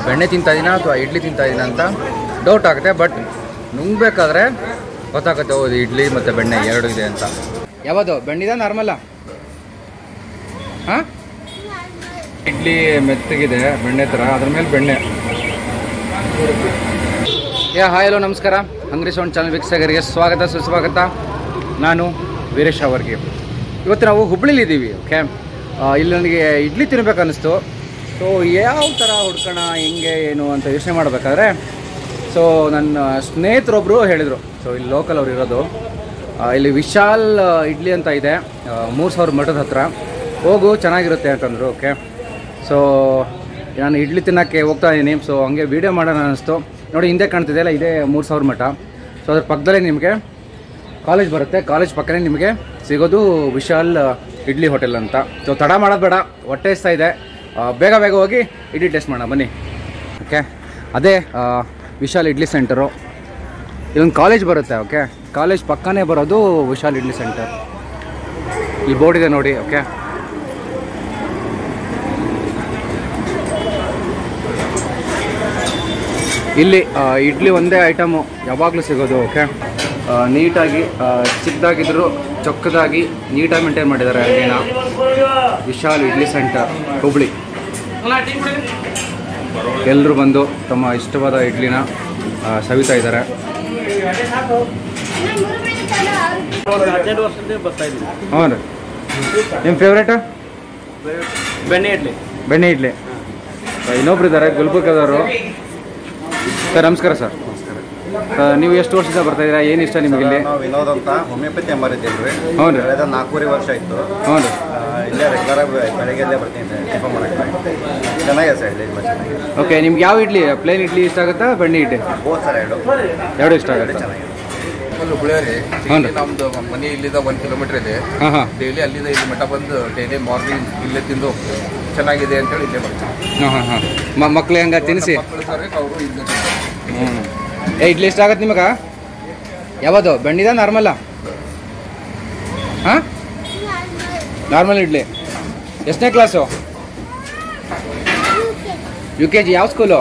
ಬೆಣ್ಣೆ ತಿಂತಾ ಇದೀನ ಅಥವಾ ಇಡ್ಲಿ ತಿಂತಾ ಇದೀನ ಅಂತ ಡೌಟ್ ಆಗುತ್ತೆ ಬಟ್ ನುಂಗ್ಬೇಕಾದ್ರೆ ಗೊತ್ತಾಗುತ್ತೆ ಹೌದು ಇಡ್ಲಿ ಮತ್ತು ಬೆಣ್ಣೆ ಎರಡು ಇದೆ ಅಂತ ಯಾವುದು ಬೆಣ್ಣಿದ ನಾರ್ಮಲ್ಲ ಹಾಂ ಇಡ್ಲಿ ಮೆತ್ತಗಿದೆ ಬೆಣ್ಣೆ ಥರ ಅದ್ರ ಮೇಲೆ ಬೆಣ್ಣೆ ಯಾ ಹಾಯ್ ಹಲೋ ನಮಸ್ಕಾರ ಹಂಗ್ರಿ ಸೌಂಡ್ ಚಾನಲ್ ವೀಕ್ಷಕರಿಗೆ ಸ್ವಾಗತ ಸುಸ್ವಾಗತ ನಾನು ವೀರೇಶ್ ಅವರ್ಗೆ ಇವತ್ತು ನಾವು ಹುಬ್ಳಿಲಿದ್ದೀವಿ ಓಕೆ ಇಲ್ಲಿ ನನಗೆ ಇಡ್ಲಿ ತಿನ್ಬೇಕು ಅನ್ನಿಸ್ತು ಸೊ ಯಾವ ಥರ ಹುಡ್ಕೋಣ ಹೆಂಗೆ ಏನು ಅಂತ ಯೋಚನೆ ಮಾಡಬೇಕಾದ್ರೆ ಸೊ ನನ್ನ ಸ್ನೇಹಿತರೊಬ್ಬರು ಹೇಳಿದರು ಸೊ ಇಲ್ಲಿ ಲೋಕಲ್ ಅವ್ರು ಇರೋದು ಆ, ಇಲ್ಲಿ ವಿಶಾಲ್ ಆ, ಇಡ್ಲಿ ಅಂತ ಇದೆ ಮೂರು ಸಾವಿರ ಮಠದ ಹತ್ರ ಹೋಗು ಚೆನ್ನಾಗಿರುತ್ತೆ ಅಂತಂದರು ಓಕೆ ಸೊ ನಾನು ಇಡ್ಲಿ ತಿನ್ನೋಕ್ಕೆ ಹೋಗ್ತಾ ಇದ್ದೀನಿ ಸೊ ಹಂಗೆ ವೀಡಿಯೋ ಮಾಡೋಣ ಅನ್ನಿಸ್ತು ನೋಡಿ ಹಿಂದೆ ಕಾಣ್ತಿದೆಯಲ್ಲ ಇದೇ ಮೂರು ಸಾವಿರ ಮಠ ಸೊ ಅದ್ರ ಪಕ್ಕದಲ್ಲೇ ನಿಮಗೆ ಕಾಲೇಜ್ ಬರುತ್ತೆ ಕಾಲೇಜ್ ಪಕ್ಕನೇ ನಿಮಗೆ ಸಿಗೋದು ವಿಶಾಲ್ ಇಡ್ಲಿ ಹೋಟೆಲ್ ಅಂತ ಸೊ ತಡ ಮಾಡೋದು ಬೇಡ ಹೊಟ್ಟೆ ಇಸ್ತಾ ಇದೆ ಆ, ಬೇಗ ಬೇಗ ಹೋಗಿ ಇಡ್ಲಿ ಟೇಸ್ಟ್ ಮಾಡೋಣ ಬನ್ನಿ ಓಕೆ ಅದೇ ಆ, ವಿಶಾಲ್ ಇಡ್ಲಿ ಸೆಂಟರು ಇಲ್ಲೊಂದು ಕಾಲೇಜ್ ಬರುತ್ತೆ ಓಕೆ ಕಾಲೇಜ್ ಪಕ್ಕನೇ ಬರೋದು ವಿಶಾಲ್ ಇಡ್ಲಿ ಸೆಂಟರ್ ಇಲ್ಲಿ ಬೋರ್ಡ್ ಇದೆ ನೋಡಿ ಓಕೆ ಇಲ್ಲಿ ಆ, ಇಡ್ಲಿ ಒಂದೇ ಐಟಮು ಯಾವಾಗಲೂ ಸಿಗೋದು ಓಕೆ ಆ, ನೀಟಾಗಿ ಆ, ಚಿಕ್ಕದಾಗಿದ್ರು ಚೊಕ್ಕದಾಗಿ ನೀಟಾಗಿ ಮೇಂಟೈನ್ ಮಾಡಿದ್ದಾರೆ ಅಲ್ಲಿನ ವಿಶಾಲ್ ಇಡ್ಲಿ ಸೆಂಟರ್ ಹುಬ್ಳಿ ಎಲ್ಲರೂ ಬಂದು ತಮ್ಮ ಇಷ್ಟವಾದ ಇಡ್ಲಿನ ಆ, ಸವಿತಾ ಇದ್ದಾರೆ ಹದಿನೆಂಟು ವರ್ಷದಿಂದ ಬರ್ತಾ ಇದ್ದೀನಿ ಹ್ಞೂ ರೀ ನಿಮ್ಮ ಫೇವ್ರೇಟು ಬೆಣ್ಣೆ ಇಡ್ಲಿ ಬೆಣ್ಣೆ ಇಡ್ಲಿ ಇನ್ನೊಬ್ರು ಇದ್ದಾರೆ ಗುಲ್ಬರ್ಗದವರು ಸರ್ ನಮಸ್ಕಾರ ಸರ್ ನೀವು ಎಷ್ಟು ವರ್ಷದಿಂದ ಬರ್ತಾ ಇದ್ದೀರಾ ಏನು ಇಷ್ಟ ನಿಮಗೆ ಇಲ್ಲಿ ನಾವು ವಿನೋದ್ ಅಂತ ಹೋಮಿಯೋಪತಿ ಎಂಬರಿದ್ದೀವಿ ರೀ ಹ್ಞೂ ರೀ ಕಳೆದ ನಾಲ್ಕೂವರೆ ವರ್ಷ ಆಯಿತು ಹ್ಞೂ ರೀ ಇಲ್ಲೇ ರೆಗ್ಯುಲರ್ ಆಗಿ ಬೆಳಗ್ಗೆ ಇಲ್ಲೇ ಬರ್ತೀನಿ ಟಿಫನ್ ಮಾಡಕ್ಕೆ ಚೆನ್ನಾಗಿದೆ ಸರ್ ಇಲ್ಲಿ ತುಂಬ ಚೆನ್ನಾಗಿದೆ ಓಕೆ ನಿಮ್ಗೆ ಯಾವ ಇಡ್ಲಿ ಪ್ಲೇನ್ ಇಡ್ಲಿ ಇಷ್ಟ ಆಗುತ್ತಾ ಬೆಣ್ಣೆ ಇಡ್ಲಿ ಬೋತ್ ಸರ್ ಎರಡು ಎರಡು ಇಷ್ಟ ಆಗುತ್ತೆ ಚೆನ್ನಾಗಿದೆ ಹುಬ್ಳಿಯವ್ರಿ ಹ್ಞೂ ರೀ. ನಮ್ದು ಮನೆ ಇಲ್ಲಿಂದ ಒಂದು ಕಿಲೋಮೀಟರ್ ಇದೆ ಹಾಂ ಹಾಂ ಡೈಲಿ ಅಲ್ಲಿಂದ ಇಲ್ಲಿ ಮಠ ಬಂದು ಡೈಲಿ ಮಾರ್ನಿಂಗ್ ಇಲ್ಲೇ ತಿಂದು ಹೋಗ್ತೀವಿ. ಚೆನ್ನಾಗಿದೆ ಅಂತೇಳಿ ಇಲ್ಲೇ ಬರ್ತೀವಿ ಹಾಂ ಹಾಂ ಹಾಂ ಮಕ್ಳು ಹೆಂಗೆ ತಿನ್ನಿಸಿ ಮಕ್ಕಳು ಸರಿ ಅವರು ಇಲ್ಲೇ ತಿಂತಾರೆ ಹ್ಞೂ ಏ ಇಡ್ಲಿ ಇಷ್ಟ ಆಗತ್ತೆ ನಿಮಗೆ ಯಾವುದು ಬೆಣ್ಣಿದ ನಾರ್ಮಲ್ಲ ಹಾಂ ನಾರ್ಮಲ್ ಇಡ್ಲಿ ಎಷ್ಟನೇ ಕ್ಲಾಸು ಯು ಕೆ ಜಿ ಯಾವ ಸ್ಕೂಲು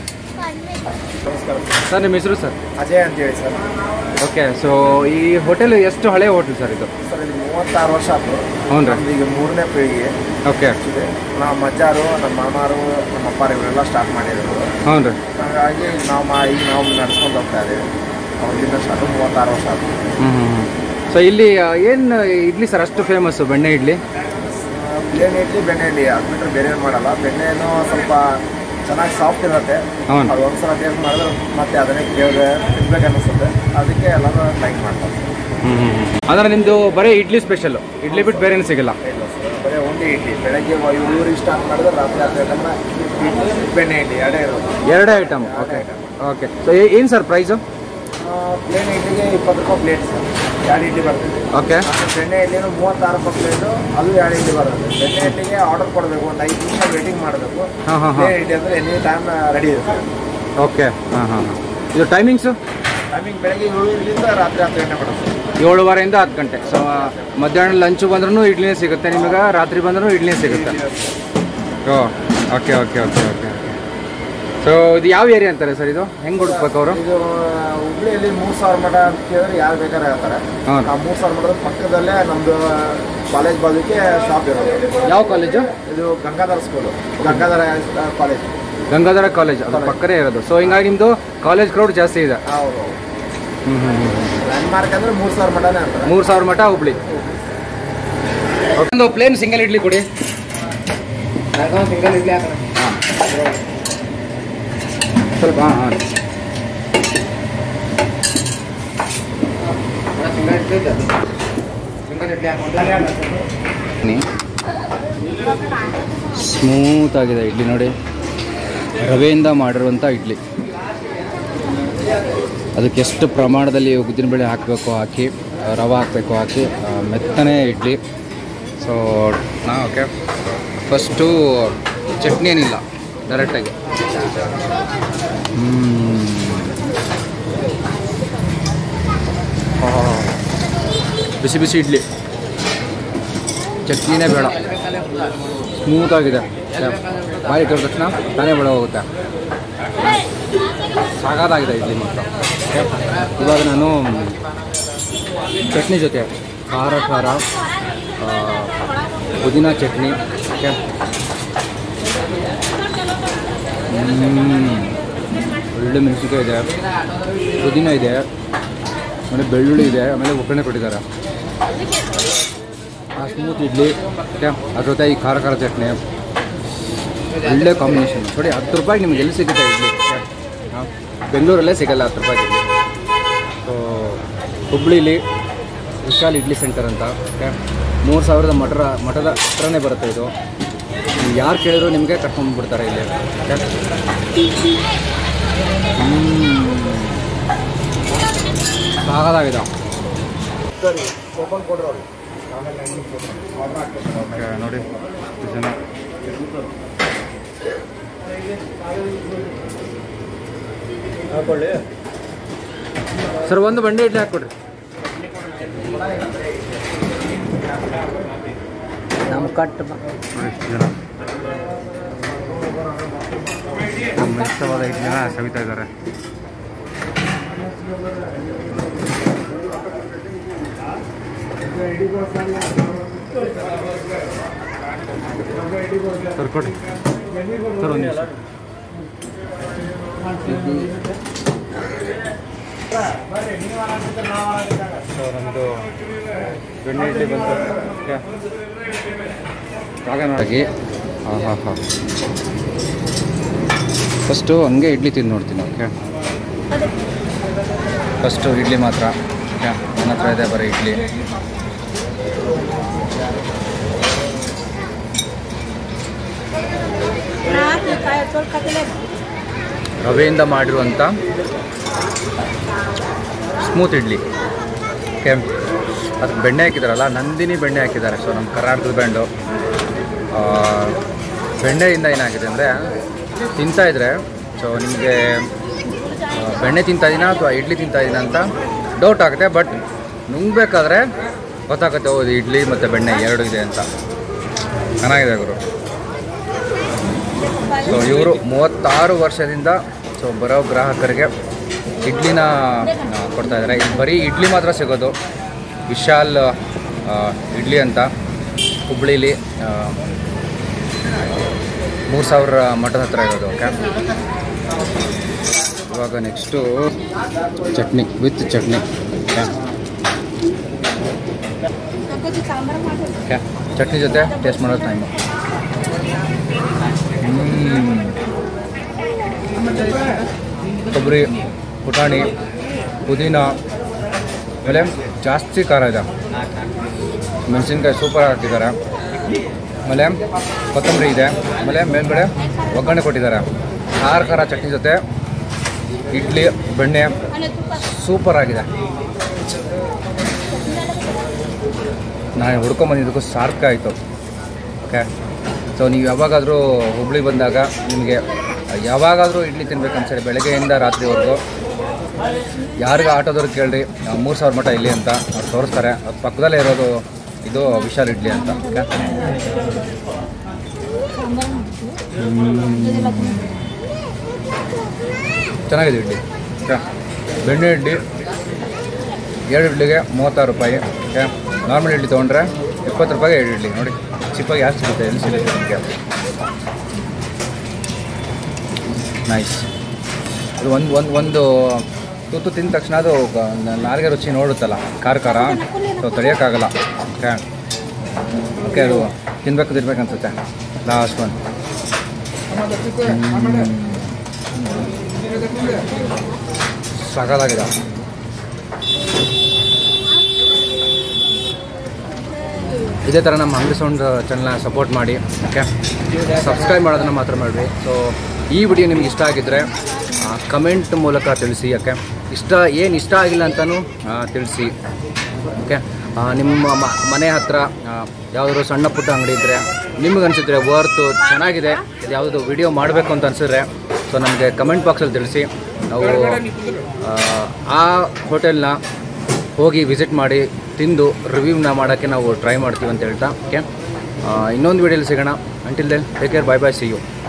ಸರ್ ನಿಮ್ಮ ಹೆಸರು ಸರ್ ಅಜಯ್ ಅಂತೇಳಿ ಸರ್ ಓಕೆ ಸೊ ಈ ಹೋಟೆಲ್ ಎಷ್ಟು ಹಳೆ ಹೋಟೆಲ್ ಸರ್ ಇದು ಸರ್ ಇಲ್ಲಿ ಮೂವತ್ತಾರು ವರ್ಷ ಆಯ್ತು ಹ್ಞೂ ರೀ ನಮ್ದು ಈಗ ಮೂರನೇ ಪೀಳಿಗೆ ಓಕೆ ಇದೆ ನಮ್ಮ ಅಜ್ಜಾರು ನಮ್ಮ ಮಾಮಾರು ನಮ್ಮ ಅಪ್ಪಾರು ಇವರೆಲ್ಲ ಸ್ಟಾರ್ಟ್ ಮಾಡಿದ್ರು ಹ್ಞೂ ರೀ ಹಾಗಾಗಿ ನಾವು ಮಾ ಈಗ ನಾವು ನಡ್ಸ್ಕೊಂಡು ಹೋಗ್ತಾ ಇದ್ದೀವಿ ಅವ್ರಿಂದ ಸ್ಟಾರ್ಟ್ ಮೂವತ್ತಾರು ವರ್ಷ ಆಯ್ತು ಹ್ಞೂ ಹ್ಞೂ ಸೊ ಇಲ್ಲಿ ಏನು ಇಡ್ಲಿ ಸರ್ ಅಷ್ಟು ಫೇಮಸ್ಸು ಬೆಣ್ಣೆ ಇಡ್ಲಿ ಪ್ಲೇನ್ ಇಡ್ಲಿ ಬೆಣ್ಣೆ ಇಡ್ಲಿ ಅದು ಬಿಟ್ಟರೆ ಬೇರೆ ಏನು ಮಾಡಲ್ಲ ಬೆಣ್ಣೆನೂ ಸ್ವಲ್ಪ ಚೆನ್ನಾಗಿ ಸಾಫ್ಟ್ ಇರುತ್ತೆ ಹೌದು. ಅದು ಒಂದ್ಸಲ ಟೇಸ್ಟ್ ಮಾಡಿದ್ರೆ ಮತ್ತೆ ಅದನ್ನೇ ಕೇಳಿದ್ರೆ ತಿನ್ಬೇಕು ಅನ್ನಿಸುತ್ತೆ ಅದಕ್ಕೆ ಎಲ್ಲರೂ ಲೈಕ್ ಮಾಡ್ತಾರೆ ಹ್ಞೂ ಹ್ಞೂ ಅಂದರೆ ನಿಮ್ಮದು ಬರೀ ಇಡ್ಲಿ ಸ್ಪೆಷಲ್ಲು ಇಡ್ಲಿ ಬಿಟ್ಟು ಬೇರೆ ಏನು ಸಿಗಲ್ಲ ಇಲ್ಲ ಸರ್ ಬರೀ ಒಂದೇ ಇಡ್ಲಿ ಬೆಳಗ್ಗೆ ಇವ್ರು ಸ್ಟಾರ್ಟ್ ಮಾಡಿದ್ರೆ ರಾತ್ರಿ ಆಗ್ಬೇಕಂದ್ರೆ ಇಡ್ಲಿ ಬೆಣ್ಣೆ ಇಡ್ಲಿ ಎರಡೇ ಇರೋದು ಎರಡೇ ಐಟಮ್ ಓಕೆ ಓಕೆ ಸೊ ಏನು ಸರ್ ಪ್ರೈಸು ಪ್ಲೇನ್ ಇಡ್ಲಿಗೆ ಇಪ್ಪತ್ತು ರೂಪಾಯಿ ಪ್ಲೇಟ್ ಸರ್ ಎರಡು ಇಡ್ಲಿ ಬರ್ತದೆ ಓಕೆ ಆಮೇಲೆ ಬೆಣ್ಣೆ ಇಡ್ಲಿನೂ ಮೂವತ್ತಾರು ರೂಪಾಯಿ ಪ್ಲೇಟು ಅದು ಎರಡು ಇಡ್ಲಿ ಬರುತ್ತೆ ಬೆಣ್ಣೆ ಇಡ್ಲಿಗೆ ಆರ್ಡರ್ ಕೊಡಬೇಕು ಒಂದು ಐದು ನಿಮಿಷ ವೇಟಿಂಗ್ ಮಾಡಬೇಕು ಹಾಂ ಹಾಂ ಹಾಂ ಪ್ಲೇನ್ ಇಡ್ಲಿ ಅಂದರೆ ಎನಿ ಟೈಮ್ ರೆಡಿ ಇರುತ್ತೆ ಓಕೆ ಹಾಂ ಹಾಂ ಹಾಂ ಇದು ಟೈಮಿಂಗ್ಸು ಟೈಮಿಂಗ್ ಬೆಳಗ್ಗೆ ಏಳರಿಂದ ರಾತ್ರಿ ಹತ್ತು ಗಂಟೆ ಬರುತ್ತೆ ಏಳುವರೆಯಿಂದ ಹತ್ತು ಗಂಟೆ ಸೊ ಮಧ್ಯಾಹ್ನ ಲಂಚು ಬಂದ್ರೂ ಇಡ್ಲಿನೇ ಸಿಗುತ್ತೆ ನಿಮಗೆ ರಾತ್ರಿ ಬಂದ್ರೂ ಇಡ್ಲಿನೇ ಸಿಗುತ್ತೆ oh okay okay okay okay so ಇದು ಯಾವ ಏರಿಯಾ ಅಂತಾರೆ ಸರ್ ಇದು ಹೆಂಗೆ ಹುಡುಕ್ಬೇಕು ಅವರು ಇದು ಹುಬ್ಳಿಯಲ್ಲಿ ಮೂರು ಸಾವಿರ ಮಠ ಅಂತ ಕೇಳಿದ್ರೆ ಯಾರು ಬೇಕಾದ್ರೆ ಹೇಳ್ತಾರೆ ಹಾಂ ಆ ಮೂರು ಸಾವಿರ ಮಠದ ಪಕ್ಕದಲ್ಲೇ ನಮ್ಮದು ಕಾಲೇಜ್ ಬಾಜುಕ್ಕೆ ಶಾಪ್ ಇರೋದು ಯಾವ ಕಾಲೇಜು ಇದು Gangadhara school Gangadhara college Gangadhara college ಅದ್ರ ಪಕ್ಕನೇ ಇರೋದು ಸೊ ಹಿಂಗಾಗಿ ನಿಮ್ಮದು ಕಾಲೇಜ್ ಕ್ರೌಡ್ ಜಾಸ್ತಿ ಇದೆ ಹೌದು ಹ್ಞೂ ಹ್ಞೂ ಹ್ಞೂ ಲ್ಯಾಂಡ್ಮಾರ್ಕ್ ಅಂದರೆ ಮೂರು ಸಾವಿರ ಮಠನೇ ಅಂತಾರೆ ಮೂರು ಸಾವಿರ ಮಠ ಹುಬ್ಳಿ ಒಂದು ಪ್ಲೇನ್ ಸಿಂಗಲ್ ಇಡ್ಲಿ ಕೊಡಿ ಸಿಂಗಲ್ ಇಡ್ಲಿ ಹಾಕೋಣ ಸ್ವಲ್ಪ ಹಾಂ ಹಾಂ ಸಿಂಗಲ್ ಇಡ್ಲಿ ಇದೆ ಸಿಂಗಲ್ ಇಡ್ಲಿ ಹಾಕೊಂಡ್ರೆ ಸ್ಮೂತ್ ಆಗಿದೆ ಇಡ್ಲಿ ನೋಡಿ ರವೆಯಿಂದ ಮಾಡಿರುವಂಥ ಇಡ್ಲಿ ಅದಕ್ಕೆ ಎಷ್ಟು ಪ್ರಮಾಣದಲ್ಲಿ ಉದ್ದಿನಬೇಳೆ ಹಾಕಬೇಕು ಹಾಕಿ ಆ, ರವೆ ಹಾಕಬೇಕು ಹಾಕಿ ಆ, ಮೆತ್ತನೆ ಇಡ್ಲಿ ಸೊ ನಾ ಓಕೆ ಫಸ್ಟು ಚಟ್ನಿ ಏನಿಲ್ಲ ಡೈರೆಕ್ಟಾಗಿ ಬಿಸಿ ಬಿಸಿ ಇಡ್ಲಿ ಚಟ್ನಿನೇ ಬೇಡ ಸ್ಮೂತ್ ಆಗಿದೆ ಬಾಯಿ ಇಟ್ಟಿದ ತಕ್ಷಣ ತಾನೇ ಒಳಗೆ ಹೋಗುತ್ತೆ ಸಾಕಾಗಿದೆ ಇಡ್ಲಿ ಮಾತ್ರ ಓಕೆ ಇವಾಗ ನಾನು ಚಟ್ನಿ ಜೊತೆ ಖಾರ ಖಾರ ಆ, ಪುದೀನ ಚಟ್ನಿ ಓಕೆ ಹ್ಮ್. ಒಳ್ಳೆ ಮೆಣಸಿನ್ಕಾಯಿ ಇದೆ ಪುದೀನ ಇದೆ ಆಮೇಲೆ ಬೆಳ್ಳುಳ್ಳಿ ಇದೆ ಆಮೇಲೆ ಒಗ್ಗರಣೆ ಕೊಟ್ಟಿದ್ದಾರೆ ಆ ಸ್ಮೂತ್ ಇಡ್ಲಿ ಓಕೆ ಅದ್ರ ಜೊತೆ ಈ ಖಾರ ಖಾರ ಚಟ್ನಿ ಒಳ್ಳೆ ಕಾಂಬಿನೇಷನ್ ನೋಡಿ ಹತ್ತು ರೂಪಾಯಿಗೆ ನಿಮ್ಗೆ ಎಲ್ಲಿ ಸಿಗುತ್ತೆ ಇಡ್ಲಿ ಹಾಂ ಬೆಂಗಳೂರಲ್ಲೇ ಸಿಗಲ್ಲ ಹತ್ತು ರೂಪಾಯಿಗೆ ಇಡ್ಲಿ ಸೊ ಹುಬ್ಳಿಲಿ ವಿಶಾಲ್ ಇಡ್ಲಿ ಸೆಂಟರ್ ಅಂತ ಓಕೆ ಮೂರು ಸಾವಿರದ ಮಠರ ಮಠದ ಹತ್ರನೇ ಬರುತ್ತೆ ಇದು ನೀವು ಯಾರು ಕೇಳಿದ್ರು ನಿಮಗೆ ಕರ್ಕೊಂಡ್ಬಿಡ್ತಾರೆ ಇಲ್ಲಿ ಓಕೆ ಸಾಕಾಗಿದೆ ಸರಿ ಓಪನ್ ಕೊಡ್ರಿ ಅವ್ರಿಗೆ ಓಕೆ ನೋಡಿ ಜನ ಹಾಕೊಳ್ಳಿ ಸರ್ ಒಂದು ಬಂಡಿ ಇಡ್ಲಿ ಹಾಕ್ಕೊಡ್ರಿ ನಮ್ಮ ಕಟ್ ನೋಡಿ ಇಷ್ಟು ಜನ ನಮ್ಮ ಇಷ್ಟವಾದ ಇಡ್ಲಿನ ಸವಿತಾ ಇದ್ದಾರೆ ಸರ್ ಕೊಡಿ ಸರ್ ಒಂದು ನಿಮಿಷ ಸೊ ನಮ್ಮದು ಬೆಣ್ಣೆ ಇಡ್ಲಿ ಬಂತು ಓಕೆ ಹಾಗಾಗಿ ಹಾಂ ಹಾಂ ಹಾಂ ಫಸ್ಟು ಹಂಗೆ ಇಡ್ಲಿ ತಿಂದು ನೋಡ್ತೀನಿ ಓಕೆ ಫಸ್ಟು ಇಡ್ಲಿ ಮಾತ್ರ ಓಕೆ ನನ್ನ ಹತ್ರ ಇದೆ ಬರೀ ಇಡ್ಲಿ ರವೆಯಿಂದ ಮಾಡಿರುವಂಥ ಸ್ಮೂತ್ ಇಡ್ಲಿ ಓಕೆ ಅದಕ್ಕೆ ಬೆಣ್ಣೆ ಹಾಕಿದಾರಲ್ಲ ನಂದಿನಿ ಬೆಣ್ಣೆ ಹಾಕಿದ್ದಾರೆ ಸೊ ನಮ್ಮ ಕರ್ನಾಟಕದ ಬ್ರ್ಯಾಂಡು ಆ, ಬೆಣ್ಣೆಯಿಂದ ಏನಾಗಿದೆ ಅಂದರೆ ತಿಂತಾಯಿದ್ರೆ ಸೊ ನಿಮಗೆ ಬೆಣ್ಣೆ ತಿಂತಾ ಇದೀನಾ ಅಥವಾ ಇಡ್ಲಿ ತಿಂತಾ ಇದೀನಾ ಅಂತ ಡೌಟ್ ಆಗುತ್ತೆ ಬಟ್ ನುಂಗ್ಬೇಕಾದ್ರೆ ಗೊತ್ತಾಗುತ್ತೆ ಹೌದು ಇಡ್ಲಿ ಮತ್ತು ಬೆಣ್ಣೆ ಎರಡು ಇದೆ ಅಂತ ಚೆನ್ನಾಗಿದೆ ಗುರು ಸೊ ಇವರು ಮೂವತ್ತಾರು ವರ್ಷದಿಂದ ಸೊ ಬರೋ ಗ್ರಾಹಕರಿಗೆ ಇಡ್ಲಿನ ಆ, ಕೊಡ್ತಾ ಇದ್ದಾರೆ ಇಲ್ಲಿ ಬರೀ ಇಡ್ಲಿ ಮಾತ್ರ ಸಿಗೋದು ವಿಶಾಲ್ ಆ, ಇಡ್ಲಿ ಅಂತ ಹುಬ್ಳಿಲಿ ಮೂರು ಸಾವಿರ ಮಠದ ಹತ್ರ ಇರೋದು ಓಕೆ ಇವಾಗ next chutney with chutney okay okay chutney ಜೊತೆ ಟೇಸ್ಟ್ ಮಾಡೋ ಟೈಮು ಕೊಬ್ಬರಿ ಪುಟಾಣಿ ಪುದೀನ ಆಮೇಲೆ ಜಾಸ್ತಿ ಖಾರ ಇದೆ ಮೆಣಸಿನ್ಕಾಯಿ ಸೂಪರ್ ಹಾಕಿದ್ದಾರೆ ಆಮೇಲೆ ಕೊತ್ತಂಬರಿ ಇದೆ ಆಮೇಲೆ ಮೇಲ್ಗಡೆ ಒಗ್ಗರಣೆ ಕೊಟ್ಟಿದ್ದಾರೆ ಖಾರ ಖಾರ ಚಟ್ನಿ ಜೊತೆ ಇಡ್ಲಿ ಬೆಣ್ಣೆ ಸೂಪರ್ ಆಗಿದೆ ನಾನು ಹುಡ್ಕೊಂಬಂದಿದ್ದಕ್ಕೂ ಸಾರ್ಥಕ ಆಯಿತು ಓಕೆ ಸೊ ನೀವು ಯಾವಾಗಾದರೂ ಹುಬ್ಳಿ ಬಂದಾಗ ನಿಮಗೆ ಯಾವಾಗಾದರೂ ಇಡ್ಲಿ ತಿನ್ಬೇಕು ಅನ್ಸರಿ ಬೆಳಗ್ಗೆಯಿಂದ ರಾತ್ರಿವರೆಗೂ ಯಾರಿಗ ಆಟೋದವ್ರಿಗೆ ಕೇಳ್ರಿ ಮೂರು ಸಾವಿರ ಮಟ ಇಲ್ಲಿ ಅಂತ ಅವ್ರು ತೋರಿಸ್ತಾರೆ ಅದು ಪಕ್ಕದಲ್ಲೇ ಇರೋದು ಇದು ವಿಶಾಲ್ ಇಡ್ಲಿ ಅಂತ ಓಕೆ ಚೆನ್ನಾಗಿದೆ ಇಡ್ಲಿ ಓಕೆ ಬೆಣ್ಣೆ ಇಡ್ಲಿ ಎರಡು ಇಡ್ಲಿಗೆ ಮೂವತ್ತಾರು ರೂಪಾಯಿ ಓಕೆ ನಾರ್ಮಲ್ ಇಡ್ಲಿ ತೊಗೊಂಡ್ರೆ ಇಪ್ಪತ್ತು ರೂಪಾಯಿಗೆ ಎರಡು ಇಡ್ಲಿ ನೋಡಿ ಚಿಪ್ಪಾಗಿ ಯಾರು ಸಿಗುತ್ತೆ ಎಲ್ಲಿ ಸಿಗುತ್ತೆ ನಿಮಗೆ ನೈಸ್ ಅದು ಒಂದು ಒಂದು ಒಂದು ತುತ್ತು ತಿಂದ ತಕ್ಷಣ ಅದು ಗ- ನ- ನಾಲ್ಗೆ ರುಚಿ ನೋಡುತ್ತಲ್ಲ ಖಾರ ಖಾರ ಸೊ ತಡೆಯೋಕ್ಕಾಗಲ್ಲ ಓಕೆ ಓಕೆ ಅದು ತಿನ್ಬೇಕು ತಿನ್ಬೇಕು ಅನ್ಸುತ್ತೆ ಲಾಸ್ಟ್ ಒನ್ ಸಕಲಾಗಿದೆ ಇದೇ ಥರ ನಮ್ಮ ಅಂಗಡಿ ಸೌಂಡ್ ಚಾನಲ್ನ ಸಪೋರ್ಟ್ ಮಾಡಿ ಓಕೆ ಸಬ್ಸ್ಕ್ರೈಬ್ ಮಾಡೋದನ್ನು ಮಾತ್ರ ಮಾಡಿರಿ ಸೊ ಈ ವಿಡಿಯೋ ನಿಮ್ಗೆ ಇಷ್ಟ ಆಗಿದ್ದರೆ ಕಮೆಂಟ್ ಮೂಲಕ ತಿಳಿಸಿ ಓಕೆ ಇಷ್ಟ ಏನು ಇಷ್ಟ ಆಗಿಲ್ಲ ಅಂತಲೂ ತಿಳಿಸಿ ಓಕೆ ನಿಮ್ಮ ಮ- ಮನೆ ಹತ್ರ ಯಾವುದಾದ್ರು ಸಣ್ಣ ಪುಟ್ಟ ಅಂಗಡಿ ಇದ್ದರೆ ನಿಮ್ಗೆ ಅನಿಸಿದ್ರೆ ವರ್ತು ಚೆನ್ನಾಗಿದೆ ಇದು ಯಾವುದಾದ್ರು ವಿಡಿಯೋ ಮಾಡಬೇಕು ಅಂತ ಅನಿಸಿದ್ರೆ ಸೊ ನಮಗೆ ಕಮೆಂಟ್ ಬಾಕ್ಸಲ್ಲಿ ತಿಳಿಸಿ ನಾವು ಆ, ಆ ಹೋಟೆಲ್ನ ಹೋಗಿ ವಿಸಿಟ್ ಮಾಡಿ ತಿಂದು ರಿವ್ಯೂನ ಮಾಡೋಕ್ಕೆ ನಾವು ಟ್ರೈ ಮಾಡ್ತೀವಿ ಅಂತ ಹೇಳ್ತಾ ಓಕೆ ಇನ್ನೊಂದು ವೀಡಿಯೋಲಿ ಸಿಗೋಣ until then take care bye bye see you